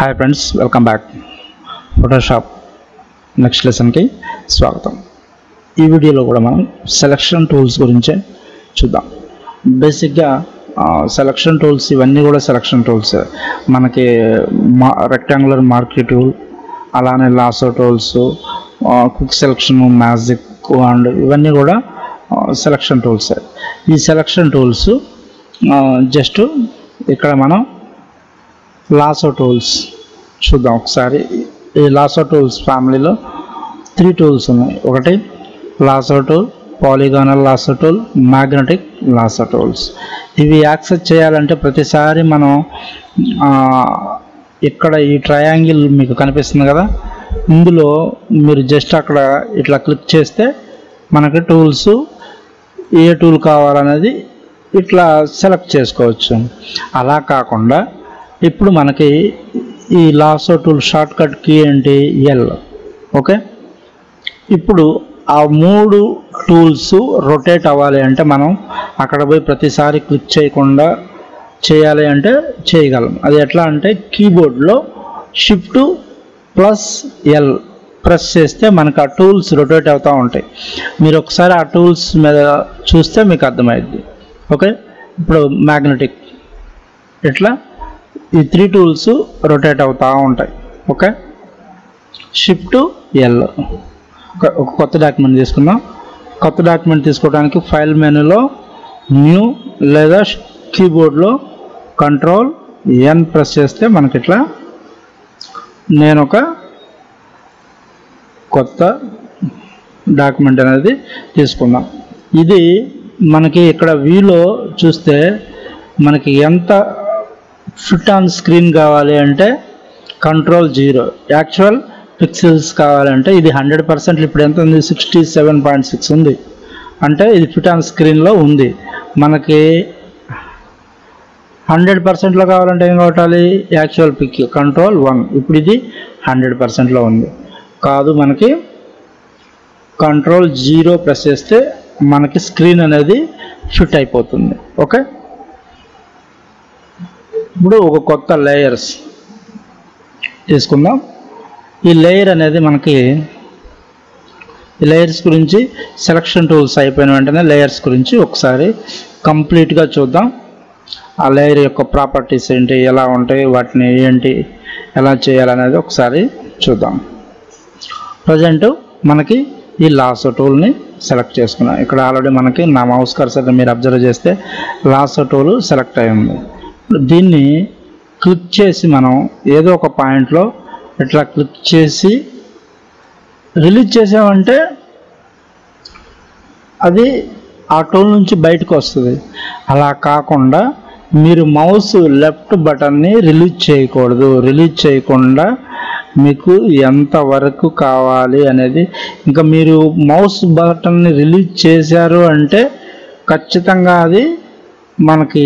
hi friends welcome back Photoshop next లెసన్కి స్వాగతం ఈ వీడియోలో కూడా మనం సెలక్షన్ టూల్స్ గురించే చూద్దాం బేసిక్గా సెలక్షన్ టూల్స్ ఇవన్నీ కూడా సెలక్షన్ టూల్స్ మనకి మా రెక్టాంగులర్ మార్కెట్ టూల్ అలానే lasso tools quick selection magic and ఇవన్నీ కూడా సెలక్షన్ టూల్స్ ఈ సెలక్షన్ టూల్స్ జస్ట్ ఇక్కడ మనం లాసో టూల్స్ చూద్దాం ఒకసారి ఈ లాసో టూల్స్ ఫ్యామిలీలో త్రీ టూల్స్ ఉన్నాయి ఒకటి lasso tool polygonal lasso tool magnetic lasso tools ఇవి యాక్సెస్ చేయాలంటే ప్రతిసారి మనం ఆ, ఇక్కడ ఈ ట్రయాంగిల్ మీకు కనిపిస్తుంది కదా ఇందులో మీరు జస్ట్ అక్కడ ఇట్లా క్లిక్ చేస్తే మనకి టూల్స్ ఏ టూల్ కావాలనేది ఇట్లా సెలెక్ట్ చేసుకోవచ్చు అలా కాకుండా ఇప్పుడు మనకి ఈ lasso tool shortcut key ఏంటి ఎల్ ఓకే ఇప్పుడు ఆ మూడు టూల్స్ రొటేట్ అవ్వాలి అంటే మనం అక్కడ పోయి ప్రతిసారి క్లిక్ చేయకుండా చేయాలి అంటే చేయగలం అది ఎట్లా అంటే కీబోర్డ్లో షిఫ్ట్ ప్లస్ ఎల్ ప్రెస్ చేస్తే మనకు ఆ టూల్స్ రొటేట్ అవుతూ ఉంటాయి మీరు ఒకసారి ఆ టూల్స్ మీద చూస్తే మీకు అర్థమైద్ది ఓకే ఇప్పుడు మ్యాగ్నెటిక్ ఇట్లా ఈ త్రీ టూల్స్ రొటేట్ అవుతూ ఉంటాయి ఓకే షిఫ్ట్ ఎల్ ఒక ఒక కొత్త డాక్యుమెంట్ తీసుకుందాం కొత్త డాక్యుమెంట్ తీసుకోవడానికి ఫైల్ మెనూలో న్యూ లేదా కీబోర్డ్లో కంట్రోల్ ఎన్ ప్రెస్ చేస్తే మనకి ఇట్లా నేను ఒక కొత్త డాక్యుమెంట్ అనేది తీసుకుందాం ఇది మనకి ఇక్కడ వీలో చూస్తే మనకి ఎంత ఫిట్ ఆన్ స్క్రీన్ కావాలి అంటే కంట్రోల్ జీరో యాక్చువల్ పిక్సెల్స్ కావాలంటే ఇది హండ్రెడ్ పర్సెంట్ ఇప్పుడు ఎంత ఉంది సిక్స్టీ సెవెన్ పాయింట్ సిక్స్ ఉంది అంటే ఇది ఫిట్ ఆన్ స్క్రీన్లో ఉంది మనకి హండ్రెడ్ పర్సెంట్లో కావాలంటే ఏం కొట్టాలి యాక్చువల్ పిక్ కంట్రోల్ వన్ ఇప్పుడు ఇది హండ్రెడ్ పర్సెంట్లో ఉంది కాదు మనకి కంట్రోల్ జీరో ప్రెస్ చేస్తే మనకి స్క్రీన్ అనేది ఫిట్ అయిపోతుంది ఓకే ఇప్పుడు ఒక కొత్త లేయర్స్ తీసుకుందాం ఈ లేయర్ అనేది మనకి ఈ లేయర్స్ గురించి సెలక్షన్ టూల్స్ అయిపోయిన వెంటనే లేయర్స్ గురించి ఒకసారి కంప్లీట్గా చూద్దాం ఆ లేయర్ యొక్క ప్రాపర్టీస్ ఏంటి ఎలా ఉంటాయి వాటిని ఏంటి ఎలా చేయాలనేది ఒకసారి చూద్దాం ప్రజెంట్ మనకి ఈ లాసో టూల్ని సెలెక్ట్ చేసుకున్నాం ఇక్కడ ఆల్రెడీ మనకి నా మౌస్ కర్సర్ని మీరు అబ్జర్వ్ చేస్తే లాసో టూల్ సెలెక్ట్ అయి ఉంది దీన్ని క్లిక్ చేసి మనం ఏదో ఒక పాయింట్లో ఇట్లా క్లిక్ చేసి రిలీజ్ చేసామంటే అది ఆ టూల్ నుంచి బయటకు వస్తుంది అలా కాకుండా మీరు మౌస్ లెఫ్ట్ బటన్ని రిలీజ్ చేయకూడదు రిలీజ్ చేయకుండా మీకు ఎంత వరకు కావాలి అనేది ఇంకా మీరు మౌస్ బటన్ని రిలీజ్ చేశారు అంటే ఖచ్చితంగా అది మనకి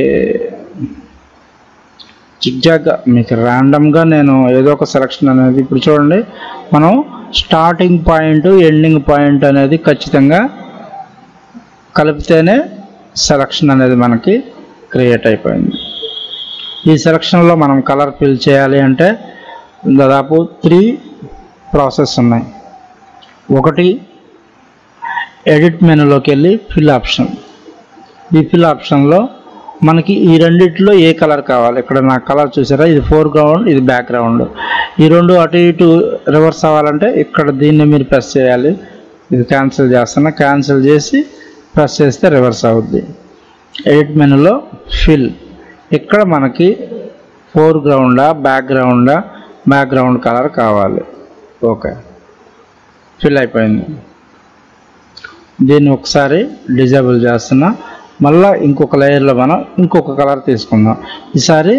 జిగ్జాగ్గా మీకు ర్యాండమ్గా నేను ఏదో ఒక సెలక్షన్ అనేది ఇప్పుడు చూడండి మనం స్టార్టింగ్ పాయింట్ ఎండింగ్ పాయింట్ అనేది ఖచ్చితంగా కలిపితేనే సెలక్షన్ అనేది మనకి క్రియేట్ అయిపోయింది ఈ సెలక్షన్లో మనం కలర్ ఫిల్ చేయాలి అంటే దాదాపు త్రీ ప్రాసెస్ ఉన్నాయి ఒకటి ఎడిట్ మెనూలోకి వెళ్ళి ఫిల్ ఆప్షన్ ఈ ఫిల్ ఆప్షన్లో మనకి ఈ రెండిట్లో ఏ కలర్ కావాలి ఇక్కడ నా కలర్ చూసారా ఇది ఫోర్ గ్రౌండ్ ఇది బ్యాక్గ్రౌండ్ ఈ రెండు అటు ఇటు రివర్స్ అవ్వాలంటే ఇక్కడ దీన్ని మీరు ప్రెస్ చేయాలి ఇది క్యాన్సిల్ చేస్తున్నా క్యాన్సిల్ చేసి ప్రెస్ చేస్తే రివర్స్ అవుద్ది ఎడిట్ మెనూలో ఫిల్ ఇక్కడ మనకి ఫోర్ గ్రౌండా బ్యాక్గ్రౌండా బ్యాక్గ్రౌండ్ కలర్ కావాలి ఓకే ఫిల్ అయిపోయింది దీన్ని ఒకసారి డిజేబుల్ చేస్తున్నా మళ్ళీ ఇంకొక లేయర్లో మనం ఇంకొక కలర్ తీసుకుందాం ఈసారి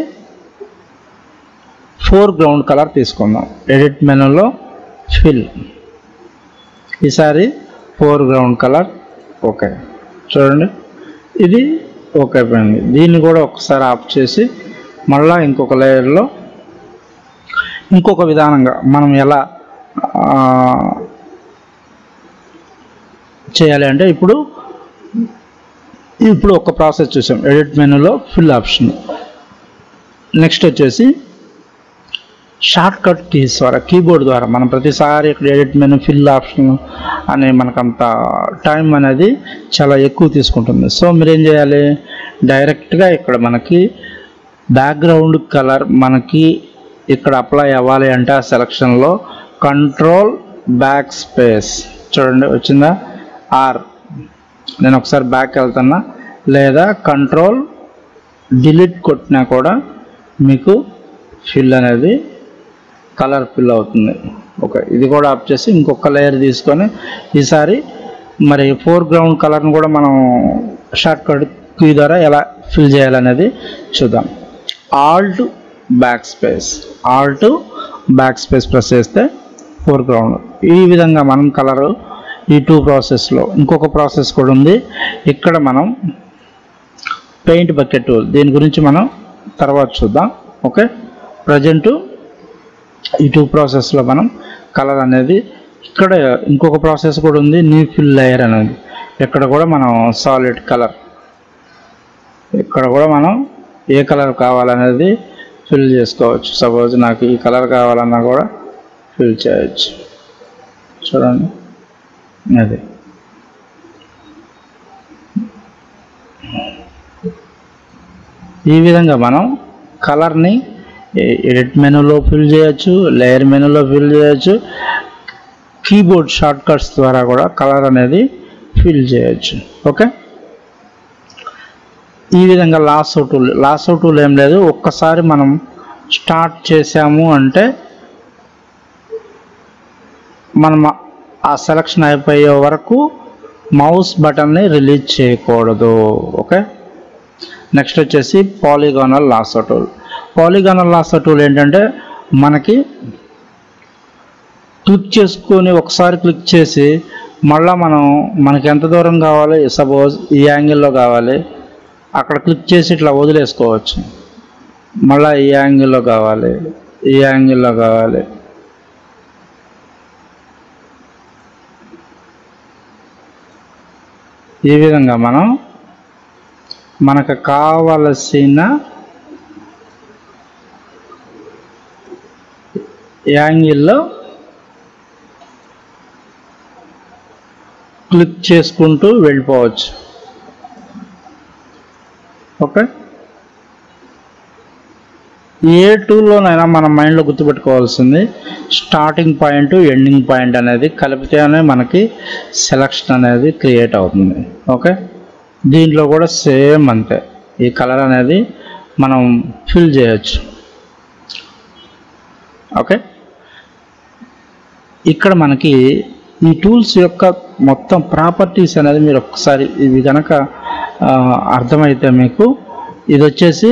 ఫోర్ గ్రౌండ్ కలర్ తీసుకుందాం ఎడిట్ మెనూలో ఫిల్ ఈసారి ఫోర్ గ్రౌండ్ కలర్ ఓకే చూడండి ఇది ఓకే అయిపోయింది దీన్ని కూడా ఒకసారి ఆఫ్ చేసి మళ్ళీ ఇంకొక లేయర్లో ఇంకొక విధానంగా మనం ఎలా ఆ, చేయాలి అంటే ఇప్పుడు ఇప్పుడు ఒక ప్రాసెస్ చూసాం ఎడిట్ మెనూలో ఫిల్ ఆప్షన్ నెక్స్ట్ వచ్చేసి షార్ట్ కట్ కీస్ ద్వారా కీబోర్డ్ ద్వారా మనం ప్రతిసారి ఇక్కడ ఎడిట్ మెను ఫిల్ ఆప్షన్ అని మనకంత టైం అనేది చాలా ఎక్కువ తీసుకుంటుంది సో మీరు ఏం చేయాలి డైరెక్ట్గా ఇక్కడ మనకి బ్యాక్గ్రౌండ్ కలర్ మనకి ఇక్కడ అప్లై అవ్వాలి అంటే ఆ సెలక్షన్లో కంట్రోల్ బ్యాక్ స్పేస్ చూడండి వచ్చిందా ఆర్ నేను ఒకసారి బ్యాక్ వెళ్తున్నా లేదా కంట్రోల్ డిలీట్ కొట్టినా కూడా మీకు ఫిల్ అనేది కలర్ ఫిల్ అవుతుంది ఓకే ఇది కూడా ఆఫ్ చేసి ఇంకొక లేయర్ తీసుకొని ఈసారి మరి ఫోర్ గ్రౌండ్ కలర్ని కూడా మనం షార్ట్ కట్ కీ ద్వారా ఎలా ఫిల్ చేయాలనేది చూద్దాం alt backspace alt backspace press చేస్తే ఫోర్ గ్రౌండ్ ఈ విధంగా మనం కలరు ఈ టూ ప్రాసెస్లో ఇంకొక ప్రాసెస్ కూడా ఉంది ఇక్కడ మనం పెయింట్ బకెట్ టూల్ దీని గురించి మనం తర్వాత చూద్దాం ఓకే ప్రజెంట్ ఈ టూ ప్రాసెస్లో మనం కలర్ అనేది ఇక్కడ ఇంకొక ప్రాసెస్ కూడా ఉంది న్యూ ఫిల్ లేయర్ అనేది ఇక్కడ కూడా మనం సాలిడ్ కలర్ ఇక్కడ కూడా మనం ఏ కలర్ కావాలనేది ఫిల్ చేసుకోవచ్చు సపోజ్ నాకు ఈ కలర్ కావాలన్నా కూడా ఫిల్ చేయొచ్చు చూడండి అది ఈ విధంగా మనం కలర్ని ఎడిట్ మెనూలో ఫిల్ చేయొచ్చు లేయర్ మెనూలో ఫిల్ చేయొచ్చు కీబోర్డ్ షార్ట్ కట్స్ ద్వారా కూడా కలర్ అనేది ఫిల్ చేయొచ్చు ఓకే ఈ విధంగా లాస్ టూల్ లాస్ టూల్ ఏం లేదు ఒక్కసారి మనం స్టార్ట్ చేసాము అంటే మనం ఆ సెలక్షన్ అయిపోయే వరకు మౌస్ బటన్ని రిలీజ్ చేయకూడదు ఓకే నెక్స్ట్ వచ్చేసి polygonal lasso tool polygonal lasso tool ఏంటంటే మనకి క్లిక్ చేసుకొని ఒకసారి క్లిక్ చేసి మళ్ళీ మనం మనకి ఎంత దూరం కావాలి సపోజ్ ఈ యాంగిల్లో కావాలి అక్కడ క్లిక్ చేసి ఇట్లా వదిలేసుకోవచ్చు మళ్ళీ ఈ యాంగిల్లో కావాలి ఈ యాంగిల్లో కావాలి ఈ విధంగా మనం మనకు కావలసిన యాంగిల్లో క్లిక్ చేసుకుంటూ వెళ్ళిపోవచ్చు ఓకే ఏ టూల్లోనైనా మన మైండ్లో గుర్తుపెట్టుకోవాల్సింది స్టార్టింగ్ పాయింట్ ఎండింగ్ పాయింట్ అనేది కలిపితేనే మనకి సెలక్షన్ అనేది క్రియేట్ అవుతుంది ఓకే దీంట్లో కూడా సేమ్ అంతే ఈ కలర్ అనేది మనం ఫిల్ చేయొచ్చు ఓకే ఇక్కడ మనకి ఈ టూల్స్ యొక్క మొత్తం ప్రాపర్టీస్ అనేది మీరు ఒకసారి ఇవి కనుక ఆ, అర్థమైతే మీకు ఇది వచ్చేసి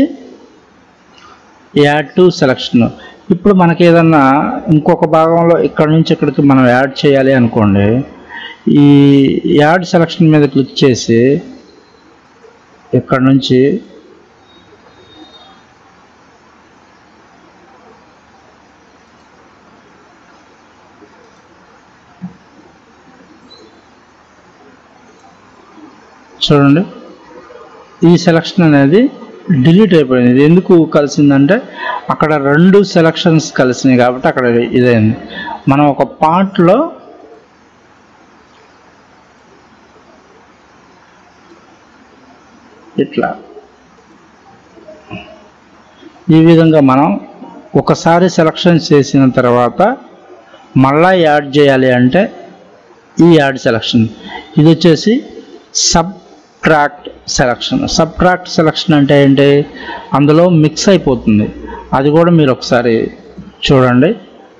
యాడ్ టు సెలక్షన్ ఇప్పుడు మనకి ఏదన్నా ఇంకొక భాగంలో ఇక్కడ నుంచి ఇక్కడికి మనం యాడ్ చేయాలి అనుకోండి ఈ యాడ్ సెలక్షన్ మీద క్లిక్ చేసి ఇక్కడ నుంచి చూడండి ఈ సెలక్షన్ అనేది డిలీట్ అయిపోయింది ఇది ఎందుకు కలిసిందంటే అక్కడ రెండు సెలక్షన్స్ కలిసినాయి కాబట్టి అక్కడ ఇదైంది మనం ఒక పార్ట్లో ఇట్లా ఈ విధంగా మనం ఒకసారి సెలక్షన్ చేసిన తర్వాత మళ్ళా యాడ్ చేయాలి అంటే ఈ యాడ్ సెలక్షన్ ఇది వచ్చేసి subtract selection subtract selection అంటే ఏంటి అందులో మిక్స్ అయిపోతుంది అది కూడా మీరు ఒకసారి చూడండి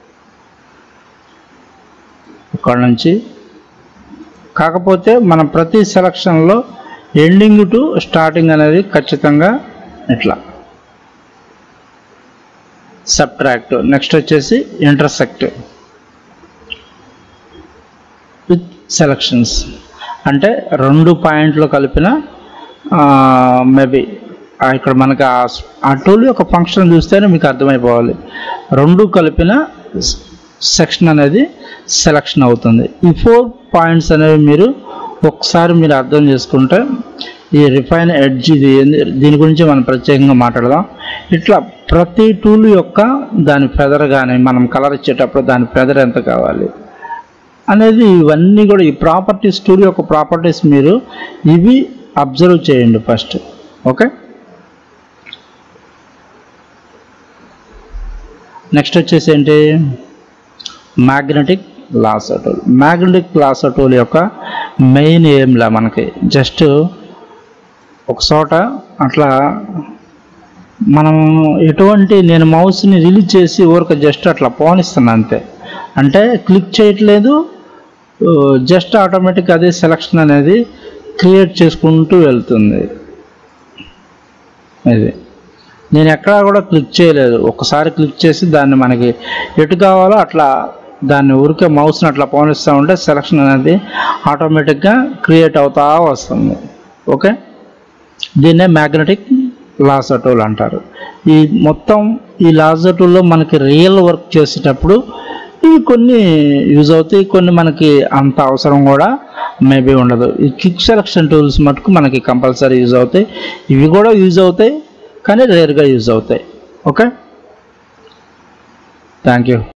ఇక్కడ నుంచి కాకపోతే మనం ప్రతి సెలక్షన్లో ఎండింగ్ టు స్టార్టింగ్ అనేది ఖచ్చితంగా ఇట్లా సబ్ట్రాక్ట్ నెక్స్ట్ వచ్చేసి ఇంటర్సెక్ట్ విత్ సెలక్షన్స్ అంటే రెండు పాయింట్లు కలిపిన మేబీ ఇక్కడ మనకి ఆ స్- ఆ టూల్ యొక్క ఫంక్షన్ చూస్తేనే మీకు అర్థమైపోవాలి రెండు కలిపిన సెక్షన్ అనేది సెలక్షన్ అవుతుంది ఈ ఫోర్ పాయింట్స్ అనేవి మీరు ఒకసారి మీరు అర్థం చేసుకుంటే ఈ రిఫైన్ ఎడ్జ్ ఇది ఏంది- దీని గురించి మనం ప్రత్యేకంగా మాట్లాడదాం ఇట్లా ప్రతి టూల్ యొక్క దాని ఫెదర్ కానీ మనం కలర్ ఇచ్చేటప్పుడు దాని ఫెదర్ ఎంత కావాలి అనేది ఇవన్నీ కూడా ఈ ప్రాపర్టీస్ టూల్ యొక్క ప్రాపర్టీస్ మీరు ఇవి అబ్జర్వ్ చేయండి ఫస్ట్ ఓకే నెక్స్ట్ వచ్చేసి ఏంటి magnetic lasso tool magnetic lasso tool యొక్క మెయిన్ ఏంలా మనకి జస్ట్ ఒక చోట అట్లా మనం ఎటువంటి నేను మౌస్ని రిలీజ్ చేసి ఊరిక జస్ట్ అట్లా పోనిస్తాను అంతే అంటే క్లిక్ చేయట్లేదు జస్ట్ ఆటోమేటిక్ అదే సెలక్షన్ అనేది క్రియేట్ చేసుకుంటూ వెళ్తుంది ఇది నేను ఎక్కడా కూడా క్లిక్ చేయలేదు ఒకసారి క్లిక్ చేసి దాన్ని మనకి ఎటు కావాలో అట్లా దాన్ని ఊరికే మౌస్ని అట్లా పోనిస్తూ ఉంటే సెలక్షన్ అనేది ఆటోమేటిక్గా క్రియేట్ అవుతా వస్తుంది ఓకే దీన్నే మ్యాగ్నెటిక్ లాసో టూల్ అంటారు ఈ మొత్తం ఈ లాసో టూల్లో మనకి రియల్ వర్క్ చేసేటప్పుడు ఇవి కొన్ని యూజ్ అవుతాయి కొన్ని మనకి అంత అవసరం కూడా మేబీ ఉండదు ఈ క్విక్ సెలక్షన్ టూల్స్ మటుకు మనకి కంపల్సరీ యూజ్ అవుతాయి ఇవి కూడా యూజ్ అవుతాయి కానీ రేర్గా యూజ్ అవుతాయి ఓకే థ్యాంక్ యూ